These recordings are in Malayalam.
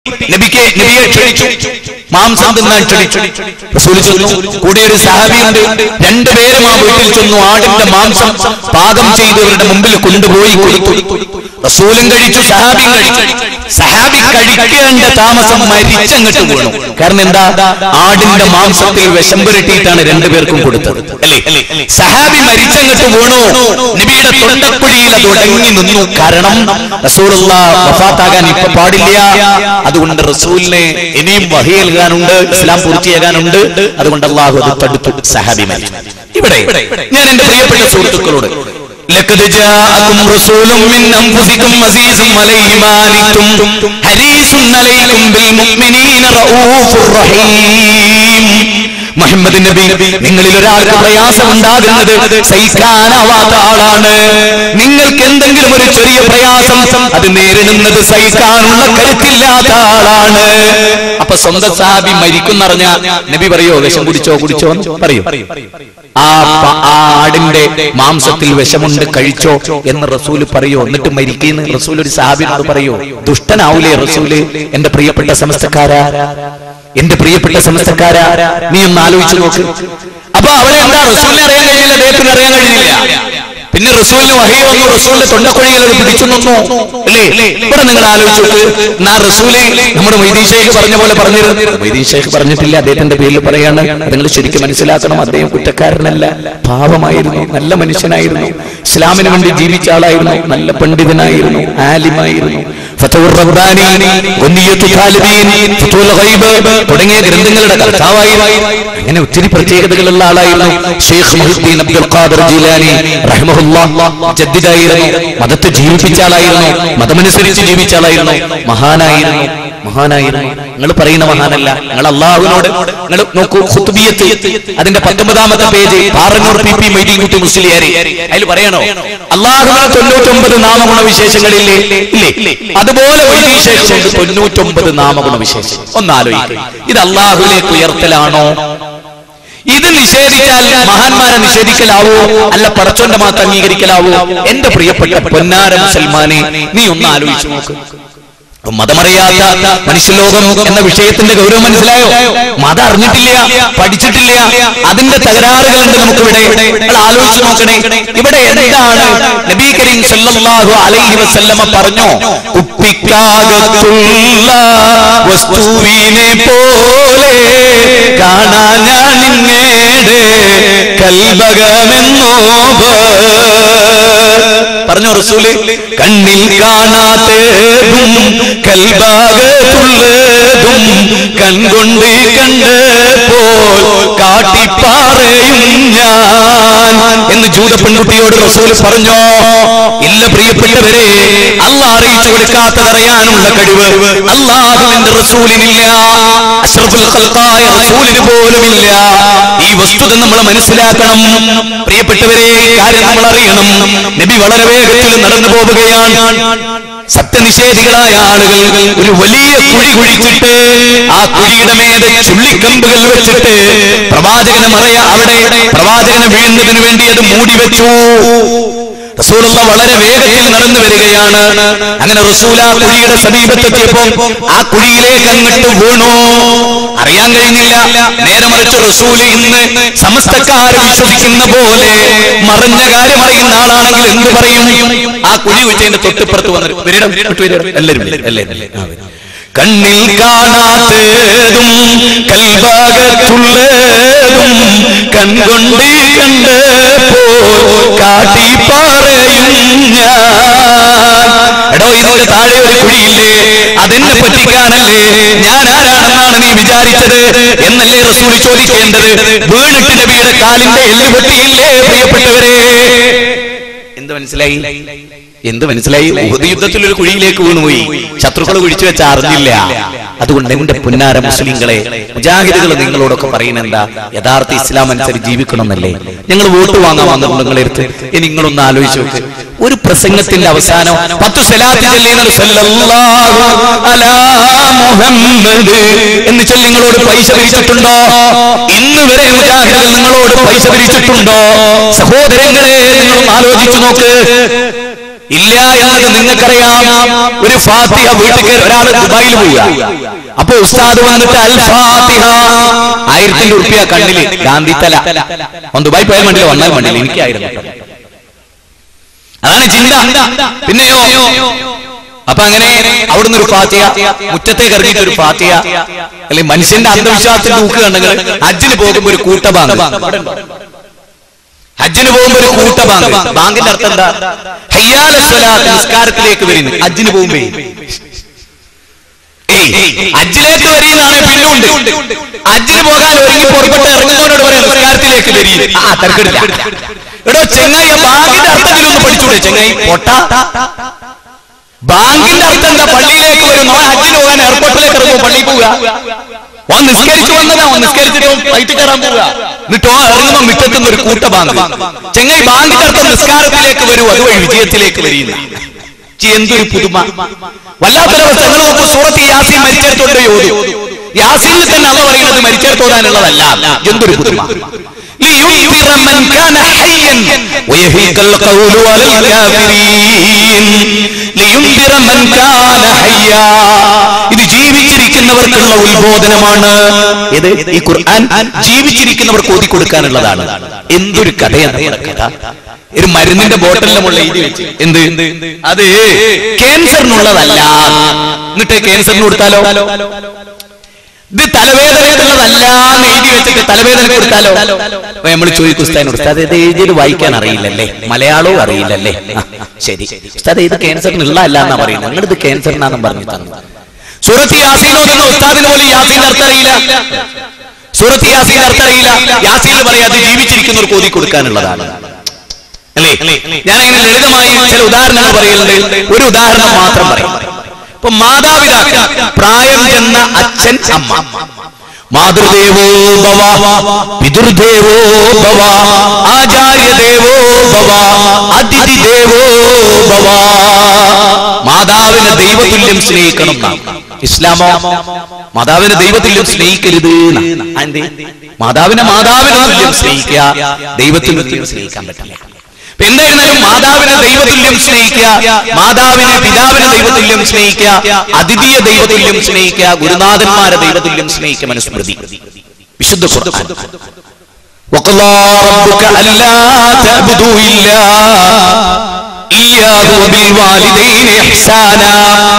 നബിക്ക് നബിയെ ക്ഷണിച്ചു മാംസം തിന്നാൻ ക്ഷണിച്ചു റസൂൽ ചെന്നു കൂടെ ഒരു സഹാബിയുണ്ട് രണ്ടുപേരും ആ വീട്ടിൽ ചെന്നു ആടിന്റെ മാംസം പാകം ചെയ്തവരുടെ മുമ്പിൽ കൊണ്ടുപോയി കൊടുത്തു റസൂലും കഴിച്ചു സഹാബിയും കഴിച്ചു സഹാബി കഴിക്കേണ്ട താമസം മരിച്ചങ്ങട്ട് വീണു കാരണം എന്താ ആടിന്റെ മാംസത്തിൽ വിഷം പുരട്ടിയിട്ടാണ് രണ്ടുപേർക്കും കൊടുത്തത് അല്ലേ സഹാബി മരിച്ചങ്ങട്ട് വീണു നബിയുടെ തൊണ്ടക്കുഴിയിൽ അത് ഉടങ്ങി നിന്നു കാരണം റസൂലുള്ള വഫാത്താകാൻ ഇപ്പൊ പാടില്ല അതുകൊണ്ട് റസൂലിനെ ഇനിയും വഹി നൽകാനുണ്ട് ഇസ്ലാം പൂർത്തിയാകാനുണ്ട് അതുകൊണ്ട് അള്ളാഹു അത് തടുത്തു സഹാബി മരിച്ചു ഇവിടെ ഞാൻ എന്റെ പ്രിയപ്പെട്ട സുഹൃത്തുക്കളോട് لقد جاءكم رسول من أنفسكم عزيز عليه ما عنتم حريص عليكم بالمؤمنين رؤوف رحيم മുഹമ്മദ് നബി നിങ്ങളിൽ ഒരാൾക്ക് പ്രയാസം ഉണ്ടാകുന്നത് സഹിക്കാനാവാത്ത ആളാണ് നിങ്ങൾക്ക് എന്തെങ്കിലും ഒരു ചെറിയ പ്രയാസം അത് നേരിടുന്നത് സഹിക്കാനുള്ള കരുത്തില്ലാത്ത ആളാണ് അപ്പൊ സ്വന്തം സാബി മരിക്കുന്നറിഞ്ഞ നബി പറയോ വിഷം കുടിച്ചോ കുടിച്ചോ എന്ന് പറയൂ ആ പ- ആ ആടിന്റെ മാംസത്തിൽ വിഷമുണ്ട് കഴിച്ചോ എന്ന് റസൂല് പറയോ എന്നിട്ട് മരിക്കുന്ന റസൂൽ ഒരു സാബിനോട് പറയോ ദുഷ്ടനാവൂലേ റസൂല് എന്റെ പ്രിയപ്പെട്ട സമസ്തക്കാരാ എന്റെ പ്രിയപ്പെട്ട സമസ്തക്കാരാ നീ ഒന്ന് ആലോചിച്ചു നോക്ക് അപ്പൊ അവിടെ എന്താ റസൂലിനെ അറിയാൻ കഴിഞ്ഞില്ല അദ്ദേഹത്തിന് അറിയാൻ കഴിഞ്ഞില്ല പിന്നെ റസൂലിന് വഹി വന്നു റസൂലിന്റെ തൊണ്ടക്കുഴിയിൽ അത് പിടിച്ചു നിന്നു അല്ലേ ഇവിടെ നിങ്ങൾ ആലോചിച്ചു നോക്ക് നാ റസൂലെ നമ്മുടെ മൊയ്തീൻ ഷേഖ് പറഞ്ഞ പോലെ പറഞ്ഞിരുന്നു മൊയ്തീൻ ഷേഖ് പറഞ്ഞിട്ടില്ല അദ്ദേഹത്തിന്റെ പേരിൽ പറയാണ് അത് നിങ്ങൾ ശരിക്കും മനസ്സിലാക്കണം അദ്ദേഹം കുറ്റക്കാരനല്ല പാവമായിരുന്നു നല്ല മനുഷ്യനായിരുന്നു ഇസ്ലാമിന് വേണ്ടി ജീവിച്ച ആളായിരുന്നു നല്ല പണ്ഡിതനായിരുന്നു ആലിമായിരുന്നു ഫതഹുർ റബ്ബാനി ഗുന്നിയത്തു താലിബീൻ ഫതുൽ ഗൈബ് തുടങ്ങിയ ഗ്രന്ഥങ്ങളുടെ കർത്താവായി അങ്ങനെ ഒത്തിരി പ്രത്യേകതകളുള്ള ആളായിരുന്നു ഷെയ്ഖ് മുഹുദ്ദീൻ അബ്ദുൽ ഖാദർ ജീലാനി റഹ്മഹുല്ലാഹ് മുജദ്ദിദായിരുന്നു മതത്തെ ജീവിപ്പിച്ച ആളായിരുന്നു മതമനുസരിച്ച് ജീവിച്ച ആളായിരുന്നു മഹാനായിരുന്നു മഹാനായിരുന്നു നിങ്ങൾ പറയുന്ന മഹാനല്ല നിങ്ങൾ അള്ളാഹുവിനോട് നിങ്ങൾ നോക്കൂ ഖുത്ബിയത്ത് അതിന്റെ പത്തൊമ്പതാമത്തെ page Parannur P P Moideenkutty മുസ്ലിയാരി അതിൽ പറയണോ അള്ളാഹുവിന് തൊണ്ണൂറ്റൊമ്പത് നാമഗുണ വിശേഷങ്ങളില്ലേ ഇല്ലേ അതുപോലെ വൈദീശേഷമുണ്ട് തൊണ്ണൂറ്റൊമ്പത് നാമഗുണ വിശേഷം ഒന്നാലോചിക്കുക ഇത് അള്ളാഹുലേക്ക് ഉയർത്തലാണോ ഇത് നിഷേധിച്ചാൽ മഹാന്മാരെ നിഷേധിക്കലാവോ അല്ല പടച്ചോന്റെ മാത്രം അംഗീകരിക്കലാവോ എന്റെ പ്രിയപ്പെട്ട പൊന്നാര മുസൽമാനെ നീ ഒന്ന് ആലോചിച്ചു നോക്ക് അപ്പൊ മതമറിയാത്ത മനുഷ്യലോകം എന്ന വിഷയത്തിന്റെ ഗൗരവം മനസ്സിലായോ മതം അറിഞ്ഞിട്ടില്ല പഠിച്ചിട്ടില്ല അതിന്റെ തകരാറുകളുണ്ട് നമുക്കിവിടെ നിങ്ങൾ ആലോചിച്ച് നോക്കണേ ഇവിടെ എന്താണ് നബി കരീം സല്ലല്ലാഹു അലൈഹി വസല്ലമ പറഞ്ഞോ കുപ്പിക്കാകത്തുള്ള വസ്തുവിനെ പോലെ കാണാൻ ഞാൻ നിങ്ങേടെ കൽബകമെന്നോ പറഞ്ഞു റസൂല് കണ്ണിൽ കാണാത്തതും കൽഭാഗത്തുള്ളതും കൺകൊണ്ട് കണ്ടപ്പോൾ കാട്ടിപ്പാറയും ഞാൻ എന്ന് ജൂത പെൺകുട്ടിയോട് റസൂൽ പറഞ്ഞോ ഇല്ല പ്രിയപ്പെട്ടവരെ അല്ല അറിയിച്ചു കൊടുക്കാത്തതറിയാനുള്ള കഴിവ് അള്ളാഹുവിന്റെ റസൂലിനില്ല അഷ്റഫുൽ ഖൽഖായ റസൂലിന് പോലുമില്ല ഈ വസ്തുത നമ്മൾ മനസ്സിലാക്കണം പ്രിയപ്പെട്ടവരെ ഈ കാര്യം നമ്മൾ അറിയണം നബി വളരെ വേഗത്തിൽ നടന്നു പോവുകയാണ് സത്യനിഷേധികളായ ആളുകൾ ഒരു വലിയ കുഴി കുഴിച്ചിട്ട് ആ കുഴിയുടെ മേലെ ചുള്ളിക്കമ്പുകൾ വെച്ചിട്ട് പ്രവാചകനെ മറയ അവിടെ പ്രവാചകനെ വീഴുന്നതിന് വേണ്ടി അത് മൂടി വെച്ചു റസൂലുള്ള വളരെ വേഗത്തിൽ നടന്നു വരികയാണ് അങ്ങനെ റസൂൽ ആ കുഴിയുടെ സമീപത്തെത്തിയപ്പോ ആ കുഴിയിലേക്ക് അങ്ങോട്ട് വീണു അറിയാൻ കഴിഞ്ഞില്ല നേരെ മറിച്ച് റസൂൽ ഇന്ന് സമസ്തക്കാർ വിശ്വസിക്കുന്ന പോലെ മറിഞ്ഞ കാര്യം അറിയുന്ന ആളാണെങ്കിൽ എന്ത് പറയും ആ കുഴി വെച്ചതിന്റെ തൊട്ടിപ്പുറത്ത് വന്നു വരിടം വിട്ടു വരിടം എല്ലാവരും എല്ലാവരും ആ, വരും. കണ്ണിൽ കാണാത്തതും കൽഭാഗത്തുള്ളതും കൺകൊണ്ട് കണ്ടപ്പോൾ കാട്ടി പറയും ഞാൻ എടോ ഇതിന്റെ താഴെ ഒരു കുഴിയില്ലേ അതെന്നെ പറ്റിക്കാനല്ലേ ഞാൻ ആരാണെന്നാണ് നീ വിചാരിച്ചത് എന്നല്ലേ റസൂൽ ചോദിക്കേണ്ടത് വീണിട്ട് നബിയുടെ കാലിന്റെ എല്ല് പൊട്ടിയില്ലേ പ്രിയപ്പെട്ടവരെ എന്ത് മനസ്സിലായി എന്ത് മനസ്സിലായി ഉഹദ് യുദ്ധത്തിൽ ഒരു കുഴിയിലേക്ക് വീണുപോയി ശത്രുക്കൾ കുഴിച്ചു വെച്ച അറിഞ്ഞില്ല അതുകൊണ്ട് എന്റെ പുന്നാര മുസ്ലിങ്ങളെ മുജാഹിദുകൾ നിങ്ങളോടൊക്കെ പറയുന്ന എന്താ യഥാർത്ഥ ഇസ്ലാം അനുസരിച്ച് ജീവിക്കണമെന്നല്ലേ ഞങ്ങൾ വോട്ട് വാങ്ങാൻ വന്നിട്ടുണ്ട് നിങ്ങളെ അടുത്ത് ഇനി നിങ്ങളൊന്ന് ആലോചിച്ച് നോക്ക് ഒരു പ്രസംഗത്തിന്റെ അവസാനം പത്ത് സലാത്ത് ചൊല്ലിയത് സല്ലല്ലാഹു അലാ മുഹമ്മദ് എന്ന് ചൊല്ലി നിങ്ങളോട് പൈസ പിരിച്ചിട്ടുണ്ടോ ഇന്ന് വരെ മുജാഹിദുകൾ നിങ്ങളോട് പൈസ പിരിച്ചിട്ടുണ്ടോ സഹോദരങ്ങളെ നിങ്ങളൊന്ന് ആലോചിച്ചു നോക്ക് ഇല്ല എന്നത് നിങ്ങൾക്കറിയാം ഒരു ഫാത്തിഹ വീട്ടിൽ കയറി ഒരാൾ ദുബായിൽ പോവുക അപ്പൊ ഉസ്താദ് വന്നിട്ട് അൽ ഫാത്തിഹ ആയിരത്തിന്റെ ഉറുപ്പിയ കണ്ണില് ഗാന്ധി തല ഒന്ന് ദുബായ് പോയാൽ മണ്ടില്ല വന്നാൽ മണ്ടില്ല എനിക്കായിരുന്നു കേട്ടോ. അതാണ് ചിന്ത പിന്നെയോ അപ്പൊ അങ്ങനെ അവിടുന്ന് ഒരു ഫാത്തിയ മുറ്റത്തേക്ക് ഇറങ്ങിയിട്ട് ഒരു ഫാത്തിയ അല്ലെങ്കിൽ മനുഷ്യന്റെ അന്ധവിശ്വാസത്തിന്റെ ഊക്ക് കണ്ടെങ്കിൽ ഹജ്ജിന് പോകുമ്പോ ഒരു കൂട്ടബാങ്ക് ഹജ്ജിന് പോകുമ്പോ ഒരു കൂട്ടബാങ്ക് ബാങ്കിന്റെ അർത്ഥം എന്താ ഹയ്യാല സ്വലാത്ത് നിസ്കാരത്തിലേക്ക് വരുന്നു ഹജ്ജിന് പോകുമ്പോ ഏയ് ഹജ്ജിലേക്ക് വരികയാണ് പിന്നുണ്ട് ഹജ്ജിന് പോകാൻ ഒരുങ്ങി പുറപ്പെട്ട് ഇറങ്ങുന്നവരോട് പറയാം നിസ്കാരത്തിലേക്ക് വരിക ആ തിരക്കെടുത്ത എടോ ചെങ്ങായി ആ ബാങ്കിന്റെ അർത്ഥത്തിലൊന്ന് പഠിച്ചൂടെ ചെങ്ങായി പൊട്ട ബാങ്കിന്റെ അർത്ഥം എന്താ പള്ളിയിലേക്ക് വരും നമ്മൾ ഹജ്ജിന് പോകാൻ എയർപോർട്ടിലേക്ക് ഇറങ്ങും പള്ളിയിൽ പോവുക ഓൻ നിസ്കരിച്ചു വന്നതാ ഓൻ നിസ്കരിച്ചിട്ട് ഓൻ ഫ്ലൈറ്റ് കയറാൻ പോവുക എന്നിട്ടോ ഇറങ്ങുമ്പോ മുറ്റത്തുനിന്ന് ഒരു കൂട്ട ബാങ്ക് ചെങ്ങായി ബാങ്കിന്റെ അർത്ഥം നിസ്കാരത്തിലേക്ക് വരൂ അതുവഴി വിജയത്തിലേക്ക് വരിയുന്ന ചി, എന്തൊരു പുതുമ വല്ലാത്തൊരവസ്ഥ നിങ്ങൾ നോക്കൂ സൂറത്ത് യാസീൻ മരിച്ചെടുത്തോണ്ട് യോതി യാസീനിൽ തന്നെ അള്ള പറയുന്നത് മരിച്ചെടുത്തോടാനുള്ളതല്ല എന്തൊരു പുതുമ لينذر من كان حيا ويهيق القول على الكافرين لينذر من كان حيا ഇത് ജീവിച്ചിരിക്കുന്നവർക്കുള്ള ഉത്ബോധനമാണ് ഇത് ഈ ഖുർആൻ ജീവിച്ചിരിക്കുന്നവർക്ക് ഓതി കൊടുക്കാനുള്ളതാണ് എന്തൊരു കഥയാണ് നമ്മുടെ കഥ ഒരു മരുന്നിന്റെ ബോട്ടലിലുമുള്ള എഴുതി വെച്ച് എന്ത് അത് ക്യാൻസറിനുള്ളതല്ല എന്നിട്ട് ക്യാൻസറിന് കൊടുത്താലോ ഇത് തലവേദനക്കുള്ളതല്ല എന്ന് എഴുതി വെച്ചിട്ട് തലവേദന കൊടുത്താലോ അപ്പൊ നമ്മൾ ചോദിക്കും ഉസ്താദിനോട് ഉസ്താദ് ഇത് എഴുതിയത് വായിക്കാൻ അറിയില്ലല്ലേ മലയാളവും അറിയില്ലല്ലേ ആ, ശരി ഉസ്താദ് ഇത് ക്യാൻസറിനുള്ള അല്ല എന്നാ പറയുന്നത് നിങ്ങൾ ഇത് ക്യാൻസറിനാന്നും പറഞ്ഞു തന്നു സൂറത്ത് യാസീനോടുന്ന ഉസ്താദിന് പോലും യാസീന്റെ അർത്ഥം അറിയില്ല സൂറത്ത് യാസീന്റെ അർത്ഥം അറിയില്ല യാസീൻ പറയാതെ ജീവിച്ചിരിക്കുന്നവർക്ക് ഓതി കൊടുക്കാനുള്ളതാണ് അല്ലേ ഞാൻ ഇങ്ങനെ ലളിതമായി ചില ഉദാഹരണങ്ങൾ പറയുന്നുണ്ട് ഒരു ഉദാഹരണം മാത്രം പറയും ഇപ്പൊ മാതാപിതാക്കൾ പ്രായം ചെന്ന അച്ഛൻ അമ്മ മാതൃദേവോ ഭവ പിതൃദേവോ ഭവ ആചാര്യദേവോ ഭവ അതിഥി ദേവോ ഭവ മാതാവിനെ ദൈവതുല്യം സ്നേഹിക്കണം എന്നാണ്. ഇസ്ലാമോ മാതാവിനെ ദൈവതുല്യം സ്നേഹിക്കരുത് എന്നാണ്. അതെന്തേ? മാതാവിനെ മാതാവിനെ തുല്യം സ്നേഹിക്കുക ദൈവത്തിന് തുല്യം സ്നേഹിക്കാൻ പറ്റില്ല ഇപ്പൊ എന്തായിരുന്നാലും മാതാവിനെ ദൈവതുല്യം സ്നേഹിക്കുക മാതാവിനെ പിതാവിനെ ദൈവതുല്യം സ്നേഹിക്കുക അതിഥിയെ ദൈവതുല്യം സ്നേഹിക്കുക ഗുരുനാഥന്മാരെ ദൈവതുല്യം സ്നേഹിക്കുക മനുസ്മൃതി വിശുദ്ധ ഖുർആൻ وقضى ربك ألا تعبدوا إلا إياه وبالوالدين إحسانا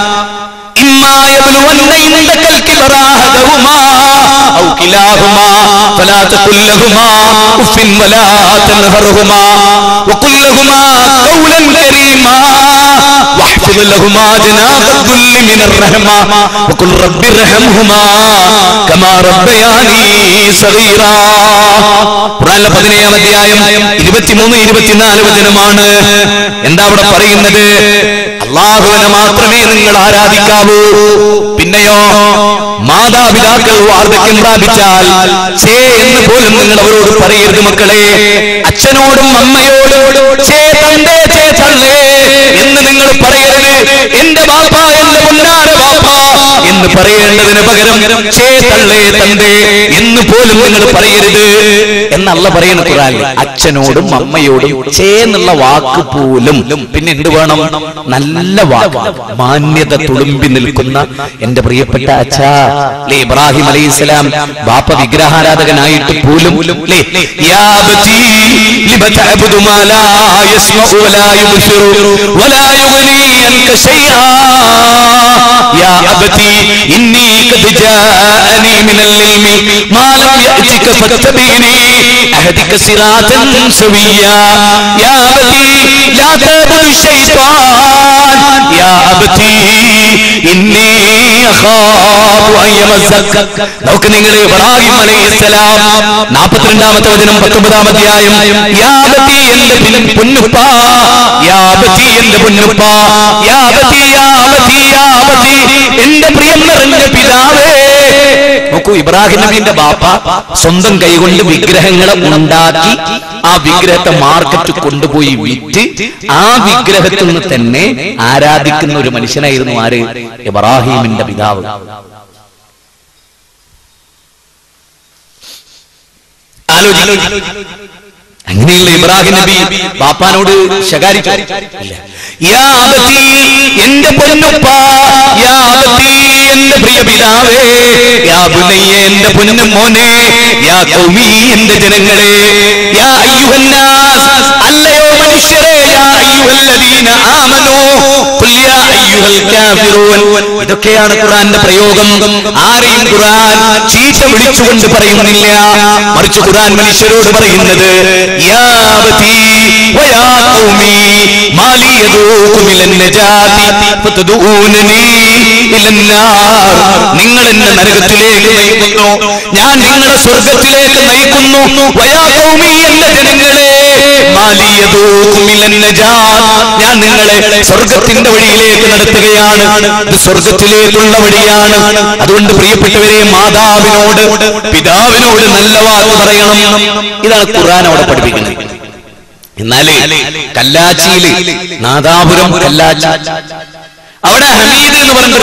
إما يبلغن عندك الكبر أحدهما أو كلاهما فلا تقل لهما أف ولا تنهرهما وقل لهما قولا كريما واحفظ لهما جناح الذل من الرحمة وقل رب ارحمهما كما ربياني صغيرا ഖുർആനിലെ പതിനേഴാം അധ്യായം ഇരുപത്തിമൂന്ന് ഇരുപത്തിനാല് വചനമാണ് എന്താ അവിടെ പറയുന്നത് അള്ളാഹുവിനെ മാത്രമേ നിങ്ങൾ ആരാധിക്കാവൂ പിന്നെയോ മാതാപിതാക്കൾ വാർദ്ധക്യം പ്രാപിച്ചാൽ ചേ എന്ന് പോലും നിങ്ങൾ അവരോട് പറയരുത് മക്കളെ അച്ഛനോടും അമ്മയോടും ചേ തന്തേ ചേ തള്ളേ എന്ന് നിങ്ങൾ പറയരുത് എന്റെ ബാപ്പ എന്റെ പൊന്നാര ബാപ്പ എന്ന് പറയേണ്ടതിന് പകരം ചേ തള്ളേ തന്തേ എന്ന് പോലും നിങ്ങൾ പറയരുത് എന്നല്ല പറയുന്ന ഖുറാനിൽ അച്ഛനോടും അമ്മയോടും ചേ എന്നുള്ള വാക്ക് പോലും പിന്നെ എന്ത് വേണം നല്ല വാക്ക് മാന്യത തുളുമ്പി നിൽക്കുന്ന എന്റെ പ്രിയപ്പെട്ട അച്ഛാ ലേ ഇബ്രാഹിം അലൈഹി സ്വലാം ബാപ്പ വിഗ്രഹാരാധകനായിട്ട് പോലും ലേ യാ ബതി ലിബ തഅബുദു മാ ലാ യസ്മഉ വലാ യുബ്സിറു വലാ യുഗ്നി അൻക ശൈആ യാ അബതി ഇന്നി ഖദ് ജാഅനി മിനൽ ഇൽമി മാ ലം യഅതിക ഫത്തബിനി അഹദിക സിറാതൻ സവിയ്യാ യാ അബതി ലാ തഅബുദു ശൈത്താൻ യാ അബതി ഇന്നി അഖാഫു അൻ യമസ്സക നമുക്ക് നിങ്ങൾ ഇബ്രാഹിം അലൈഹിസ്സലാം 42ാമത്തെ വചനം 19ാം അധ്യായം യാ അബതി എന്റെ പിൻ- പൊന്നുപ്പാ യാ അബതി എന്റെ പൊന്നുപ്പാ യാ അബതി യാ അബതി യാ അബതി എന്റെ പ്രിയം നിറഞ്ഞ പിതാവേ നോക്കൂ ഇബ്രാഹിം നബീന്റെ ബാപ്പ സ്വന്തം കൈകൊണ്ട് വിഗ്രഹങ്ങളെ ഉണ്ടാക്കി ആ വിഗ്രഹത്തെ മാർക്കറ്റ് കൊണ്ടുപോയി വിറ്റ് ആ വിഗ്രഹത്തിൽ നിന്ന് തന്നെ ആരാധിക്കുന്ന ഒരു മനുഷ്യനായിരുന്നു ആര് ഇബ്രാഹിമിന്റെ പിതാവ് ആലോചിക്കും അങ്ങനെയുള്ള ഇബ്രാഹിം നബി ബാപ്പാനോട് ശകാരിച്ചു ഇല്ല. യാ അബതി, എന്റെ പൊന്നുപ്പ യാ അബതി, എന്റെ പ്രിയ പിതാവേ യാ ബുനയ്യ എന്റെ പൊന്നു മോനെ യാ കൗമി എന്റെ ജനങ്ങളെ യാ അയ്യുഹന്നാസ് അല്ലയോ മനുഷ്യരെ യാ അയ്യുഹല്ലദീന ആമനൂ ഖുൽ യാ അയ്യുഹൽ കാഫിറൂൻ ഇതൊക്കെയാണ് ഖുർആന്റെ പ്രയോഗം ആരെയും ഖുർആൻ ചീത്ത വിളിച്ചുകൊണ്ട് പറയുന്നില്ല മറിച്ച് ഖുർആൻ മനുഷ്യരോട് പറയുന്നത് യാ അബതി വയാ ഖൗമി മാലി യദൂകും ഇലൻ നജാതി ഫതദൂനനി ഇലൻ നാർ നിങ്ങൾ എന്നെ നരകത്തിലേക്ക് നയിക്കുന്നു ഞാൻ നിങ്ങളെ സ്വർഗത്തിലേക്ക് നയിക്കുന്നു വയാ ഖൗമി എന്റെ ജനങ്ങളെ മാലി യദൂകും ഇലൻ നജാത് ഞാൻ നിങ്ങളെ സ്വർഗത്തിന്റെ വഴിയിലേക്ക് നടത്തുകയാണ് ഇത് സ്വർഗത്തിലേക്കുള്ള വഴിയാണ് അതുകൊണ്ട് പ്രിയപ്പെട്ടവരെ മാതാവിനോട് പിതാവിനോട് നല്ല വാക്ക് പറയണം ഇതാണ് ഖുർആൻ അവിടെ പഠിപ്പിക്കുന്നത് എന്നാലേ കല്ലാച്ചിയില് നാദാപുരം കല്ലാച്ചി അവിടെ ഹമീദ് എന്ന് പറഞ്ഞ